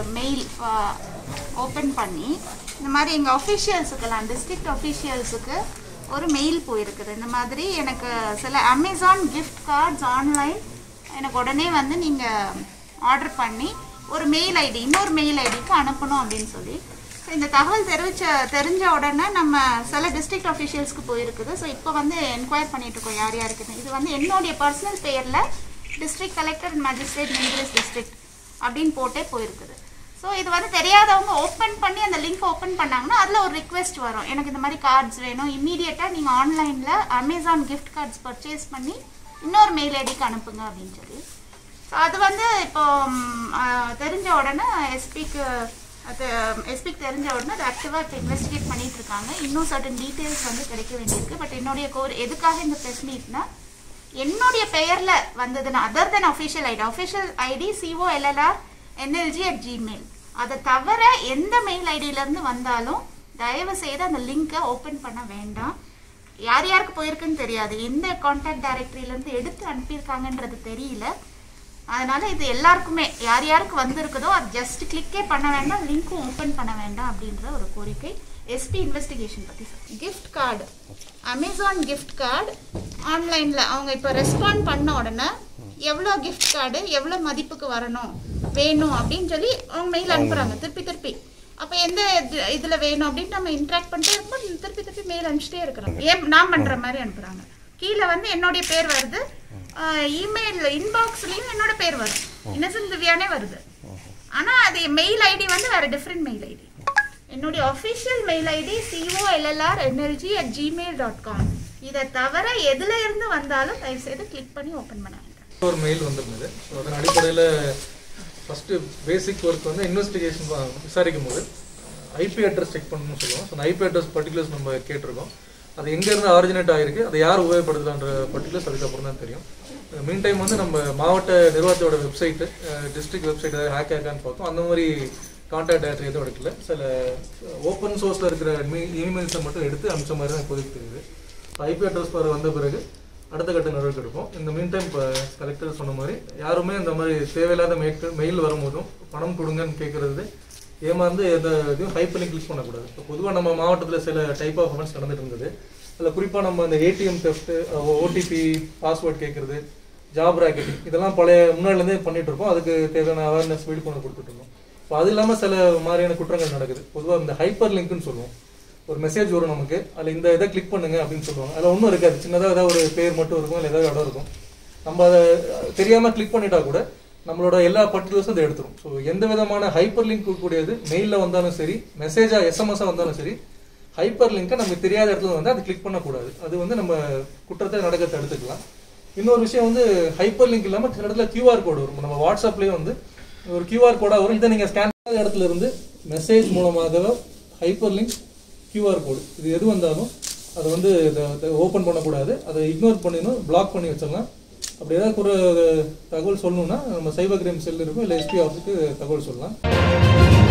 mail open பண்ணி இந்த மாதிரி எங்கள் அஃபிஷியல்ஸுக்கெல்லாம் டிஸ்ட்ரிக்ட் அஃபிஷியல்ஸுக்கு ஒரு மெயில் போயிருக்குது இந்த மாதிரி எனக்கு சில அமேசான் கிஃப்ட் கார்ட்ஸ் ஆன்லைன் எனக்கு உடனே வந்து நீங்கள் ஆர்டர் பண்ணி ஒரு மெயில் ஐடி இன்னொரு மெயில் ஐடிக்கு அனுப்பணும் அப்படின்னு சொல்லி ஸோ இந்த தகவல் தெரிவிச்ச தெரிஞ்ச உடனே நம்ம சில டிஸ்ட்ரிக்ட் அஃபிஷியல்ஸ்க்கு போயிருக்குது ஸோ இப்போ வந்து என்கொயர் பண்ணிட்டு இருக்கோம் யார் யாருக்குன்னு இது வந்து என்னுடைய பர்சனல் பேரில் district collector and magistrate ministries district அப்படின்னு போட்டே போயிருக்குது ஸோ இது வந்து தெரியாதவங்க ஓப்பன் பண்ணி அந்த லிங்க் ஓப்பன் பண்ணாங்கன்னா அதில் ஒரு ரிக்வெஸ்ட் வரும் எனக்கு இந்த மாதிரி கார்ட்ஸ் வேணும் இம்மீடியட்டாக நீங்கள் ஆன்லைனில் அமேசான் கிஃப்ட் கார்ட்ஸ் பர்ச்சேஸ் பண்ணி இன்னொரு மெயில் ஐடிக்கு அனுப்புங்க அப்படின்னு சொல்லி ஸோ அது வந்து இப்போ ம், ஆ, தெரிஞ்ச உடனே எஸ்பிக்கு அது எஸ்பிக்கு தெரிஞ்ச உடனே அது ஆக்டிவாக இப்போ இன்வெஸ்டிகேட் பண்ணிட்டு இருக்காங்க இன்னும் சர்டன் டீட்டெயில்ஸ் வந்து கிடைக்க வேண்டியிருக்கு பட் என்னுடைய கோர் எதுக்காக இந்த ப்ரெஸ் மீட்னா என்னுடைய பெயர்ல வந்ததுன்னா other then official ID official ID CO LLR NLG at Gmail அதை தவிர எந்த மெயில் ஐடியிலேருந்து வந்தாலும் தயவு செய்து அந்த லிங்கை ஓப்பன் பண்ண வேண்டாம் யார் யாருக்கு போயிருக்குன்னு தெரியாது எந்த கான்டாக்ட் டைரக்டரியிலேருந்து எடுத்து அனுப்பியிருக்காங்கன்றது தெரியல அதனால இது எல்லாருக்குமே யார் யாருக்கு வந்திருக்குதோ அது ஜஸ்ட் கிளிக்கே பண்ண வேண்டாம் லிங்க்கும் ஓப்பன் பண்ண வேண்டாம் அப்படின்ற ஒரு கோரிக்கை எஸ்பி இன்வெஸ்டிகேஷன் பற்றி gift card Amazon gift card ஆன்லைனில் அவங்க இப்போ ரெஸ்பாண்ட் பண்ண உடனே எவ்வளோ கிஃப்ட் கார்டு எவ்வளோ மதிப்புக்கு வரணும் வேணும் அப்படின்னு சொல்லி அவங்க மெயில் அனுப்புகிறாங்க திருப்பி திருப்பி அப்போ எந்த இது- இதுல வேணும் அப்படின்னு நம்ம இன்ட்ராக்ட் பண்ணிட்டே இருக்கும்போது திருப்பி திருப்பி மெயில் அனுப்பிச்சிட்டே இருக்கிறோம் ஏன் நான் பண்ற மாதிரி அனுப்புறாங்க கீழே வந்து என்னுடைய பேர் வருது இமெயில் இன்பாக்ஸ்லயும் என்னோட பேர் வரும் இன்னசென்ட் திவ்யானே வருது ஆனா அது மெயில் ஐடி வந்து வேற டிஃப்ரெண்ட் மெயில் ஐடி என்னுடைய official mail ID CO LLR NLG at Gmail dot com இதை தவிர எதுல இருந்து வந்தாலும் தயவு செய்து கிளிக் பண்ணி ஓப்பன் பண்ண வேண்டாம் ஒரு மெயில் வந்திருந்தது ஸோ அதன் அடிப்படையில் ஃபஸ்ட்டு பேசிக் ஒர்க் வந்து இன்வெஸ்டிகேஷன் விசாரிக்கும் போது ஐபி அட்ரஸ் செக் பண்ணணும்னு சொல்லுவோம் ஸோ அந்த ஐபி அட்ரஸ் பர்டிகுலர்ஸ் நம்ம கேட்டிருக்கோம் அது எங்கேருந்து ஆரிஜினேட் ஆகிருக்கு அதை யார் உபயோகப்படுத்தலான்ற பர்டிகுலர்ஸ் அதுக்கப்புறம் தான் தெரியும் மீன் டைம் வந்து நம்ம மாவட்ட நிர்வாகத்தோட வெப்சைட்டு டிஸ்ட்ரிக்ட் வெப்சைட் ஏதாவது ஹேக் ஆகான்னு பார்த்தோம் அந்த மாதிரி கான்டாக்ட் டேரக்டர் எதுவும் எடுக்கல சில ஓப்பன் சோர்ஸில் இருக்கிற இமெயில்ஸை மட்டும் எடுத்து அனுப்பிச்ச மாதிரி தான் இப்போதைக்கு தெரியுது ஐபி அட்ரஸ் பார் வந்த பிறகு அடுத்த கட்ட நடவடிக்கை எடுப்போம் இந்த மீன் டைம் இப்போ கலெக்டர் சொன்ன மாதிரி யாருமே இந்த மாதிரி தேவையில்லாத மெயில் மெயில் வரும்போதும் பணம் கொடுங்கன்னு கேட்கறது ஏமாந்து எந்த இதையும் ஹைப் பண்ணி கிளிக் பண்ணக்கூடாது இப்போ பொதுவாக நம்ம மாவட்டத்தில் சில டைப் ஆஃப் அஃபென்ஸ் நடந்துட்டு இருந்தது அதில் குறிப்பாக நம்ம அந்த ஏடிஎம் தெஃப்ட் ஓடிபி பாஸ்வேர்ட் கேட்கறது ஜாப் ராக்கெட்டிங் இதெல்லாம் பழைய முன்னாடிலேருந்தே பண்ணிட்டு இருப்போம் அதுக்கு தேவையான அவேர்னஸ் விழிப்புணர்வு கொடுத்துட்டு இருந்தோம் இப்போ அது இல்லாமல் சில மாதிரியான குற்றங்கள் நடக்குது பொதுவாக இந்த ஹைப்பர் லிங்க்னு சொல்லுவோம் ஒரு மெசேஜ் வரும் நமக்கு அதில் இந்த இதை கிளிக் பண்ணுங்க அப்படின்னு சொல்லுவாங்க அதில் ஒன்றும் இருக்காது சின்னதாக ஏதாவது ஒரு பேர் மட்டும் இருக்கும் இல்லை ஏதாவது இடம் இருக்கும் நம்ம அதை தெரியாமல் கிளிக் பண்ணிட்டா கூட நம்மளோட எல்லா பர்டிகுலர்ஸும் அதை எடுத்துரும் ஸோ எந்த விதமான ஹைப்பர் லிங்க் கூடியது மெயிலில் வந்தாலும் சரி மெசேஜாக எஸ்எம்எஸ்ஸாக வந்தாலும் சரி ஹைப்பர் லிங்கை நமக்கு தெரியாத இடத்துல வந்து அதை கிளிக் பண்ணக்கூடாது அது வந்து நம்ம குற்றத்தை நடக்க தடுத்துக்கலாம் இன்னொரு விஷயம் வந்து ஹைப்பர் லிங்க் இல்லாமல் சில இடத்துல கியூஆர் கோடு வரும் நம்ம வாட்ஸ்அப்லேயே வந்து ஒரு கியூஆர் கோடாக வரும் இதை நீங்கள் ஸ்கேன் பண்ணாத இடத்துல இருந்து மெசேஜ் மூலமாக ஹைப்பர் லிங்க் கியூஆர் கோடு இது எது வந்தாலும் அதை வந்து ஓப்பன் பண்ணக்கூடாது அதை இக்னோர் பண்ணிடணும் பிளாக் பண்ணி வச்சிடலாம் அப்படி ஏதாவது ஒரு தகவல் சொல்லணும்னா நம்ம சைபர் கிரைம் செல் இருக்கும் இல்லை எஸ்பி ஆஃபீஸுக்கு தகவல் சொல்லலாம்